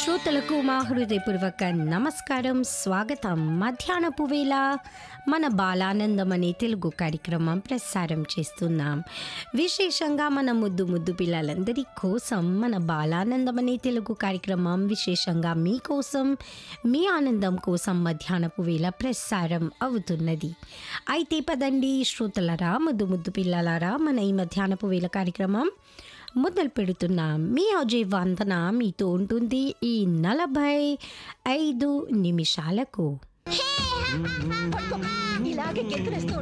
శ్రోతలకు మా హృదయపూర్వక నమస్కారం స్వాగతం మధ్యాహ్నపు వేళ మన బాలానందం అనే తెలుగు కార్యక్రమం ప్రసారం చేస్తున్నాం విశేషంగా మన ముద్దు ముద్దు పిల్లలందరి కోసం మన బాలానందం అనే తెలుగు కార్యక్రమం విశేషంగా మీకోసం మీ ఆనందం కోసం మధ్యాహ్నపు వేళ ప్రసారం అవుతున్నది అయితే పదండి శ్రోతలరా ముద్దు ముద్దు పిల్లలారా మన ఈ మధ్యాహ్నపు వేళ కార్యక్రమం మొదలు పెడుతున్నాం మీ అజయ్ వందన మీతో ఉంటుంది ఈ నలభై ఐదు నిమిషాలకు ఇలాగే గెంతులేస్తూ